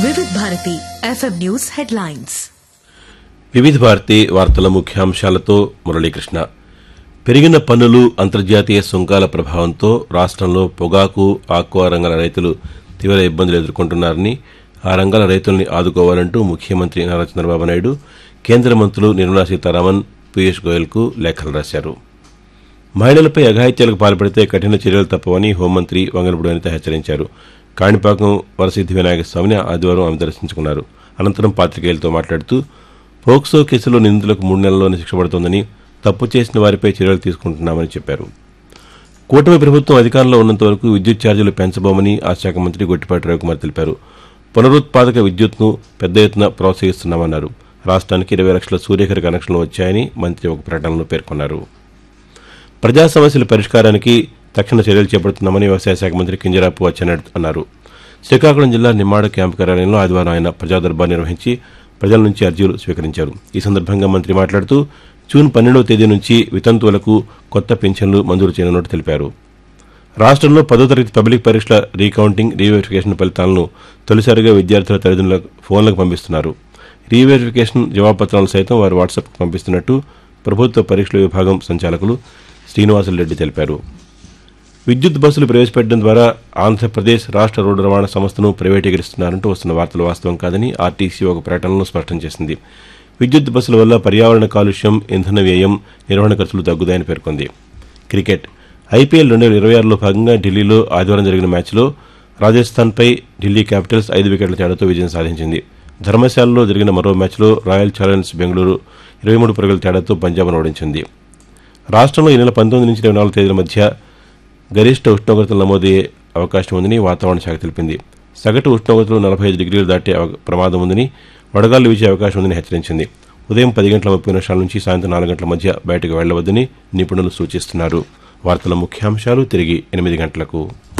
Vividh Bharati FM news headlines Vividh Bharati వార్తల ముఖ్యాంశాలతో మురళీకృష్ణ పెరిగిన పన్నులు అంతర్జాతీయ సుంకాల ప్రభావంతో రాష్ట్రంలో పొగాకు ఆక్వా రంగాల రైతులు తీవ్ర ఇబ్బందులు ఎదుర్కొంటున్నారని ఆ రంగాల రైతుల్ని ఆదుకోవాలంటూ ముఖ్యమంత్రి నారా చంద్రబాబు నాయుడు కేంద్ర మంత్రులు నిర్మలా సీతారామన్ పీయూష్ గోయల్కు లేఖలు రాశారు మహిళలపై అఘాయిత్యాలకు పాల్పడితే కఠిన చర్యలు తప్పవని హోంమంత్రి వంగలపూడి అనిత హెచ్చరించారు కాణిపాకం వరసిద్ది వినాయక స్వామిని ఆదివారం ఆమె దర్శించుకున్నారు అనంతరం పాతికేయులతో మాట్లాడుతూ పోక్సో కేసులో నిందితులకు మూడు నెలల్లోనే శిక్ష పడుతోందని తప్పు చేసిన వారిపై చర్యలు తీసుకుంటున్నామని చెప్పారు కూటమి ప్రభుత్వం అధికారంలో ఉన్నంత వరకు విద్యుత్ ఛార్జీలు పెంచబోమని ఆ శాఖ మంత్రి గొట్టిపాటి రవికుమార్ తెలిపారు పునరుత్పాదక విద్యుత్ను పెద్ద ఎత్తున ప్రోత్సహిస్తున్నామన్నారు రాష్ట్రానికి ఇరవై లక్షల సూర్యఘర కనెక్షన్లు వచ్చాయని మంత్రి ఒక ప్రకటనలో పేర్కొన్నారు ప్రజా సమస్యల పరిష్కారానికి తక్షణ చర్యలు చేపడుతున్నామని వ్యవసాయ శాఖ మంత్రి కింజరాపు అచ్చెన్నాయుడు అన్నారు శ్రీకాకుళం జిల్లా నిమ్మాడ క్యాంపు కార్యాలయంలో ఆదివారం ఆయన ప్రజా దర్బార్ నిర్వహించి ప్రజల నుంచి అర్జీలు స్వీకరించారు ఈ సందర్భంగా మంత్రి మాట్లాడుతూ జూన్ పన్నెండవ తేదీ నుంచి వితంతువులకు కొత్త పింఛన్లు మంజూరు చేయనున్నట్టు తెలిపారు రాష్ట్రంలో పదో తరగతి పబ్లిక్ పరీక్షల రీకౌంటింగ్ రీవెరిఫికేషన్ ఫలితాలను తొలిసారిగా విద్యార్థుల తల్లిదండ్రుల ఫోన్లకు పంపిస్తున్నారు రీవెరిఫికేషన్ జవాబుపత్రాలు సైతం వారి వాట్సాప్కు పంపిస్తున్నట్టు ప్రభుత్వ పరీక్షల విభాగం సంచాలకులు శ్రీనివాసులరెడ్డి తెలిపారు విద్యుత్ బస్సులు ప్రవేశపెట్టడం ద్వారా ఆంధ్రప్రదేశ్ రాష్ట్ర రోడ్డు రవాణా సంస్థను ప్రైవేటీకరిస్తున్నారంటూ వస్తున్న వార్తలు వాస్తవం కాదని ఆర్టీసీ ఒక ప్రకటనలో స్పష్టం చేసింది విద్యుత్ బస్సుల వల్ల పర్యావరణ కాలుష్యం ఇంధన వ్యయం నిర్వహణ ఖర్చులు తగ్గుతాయని పేర్కొంది క్రికెట్ ఐపీఎల్ రెండు వేల ఇరవై ఆరులో భాగంగా ఢిల్లీలో ఆదివారం జరిగిన మ్యాచ్లో రాజస్థాన్పై ఢిల్లీ క్యాపిటల్స్ ఐదు వికెట్ల తేడాతో విజయం సాధించింది ధర్మశాలలో జరిగిన మరో మ్యాచ్లో రాయల్ ఛాలెంజర్స్ బెంగళూరు ఇరవై మూడు పరుగుల తేడాతో పంజాబ్ను ఓడించింది రాష్ట్రంలో ఈ నెల పంతొమ్మిది నుంచి ఇరవై నాలుగు తేదీల మధ్య గరిష్ట ఉష్ణోగ్రతలు నమోదయ్యే అవకాశం ఉందని వాతావరణ శాఖ తెలిపింది సగటు ఉష్ణోగ్రతలు నలభై ఐదు డిగ్రీలు దాటే అవ- ప్రమాదం ఉందని వడగాలు వీచే అవకాశం ఉందని హెచ్చరించింది ఉదయం పది గంటల ముప్పై నిమిషాల నుంచి సాయంత్రం నాలుగు గంటల మధ్య బయటకు వెళ్లవద్దని నిపుణులు సూచిస్తున్నారు వార్తల ముఖ్యాంశాలు తిరిగి ఎనిమిది గంటలకు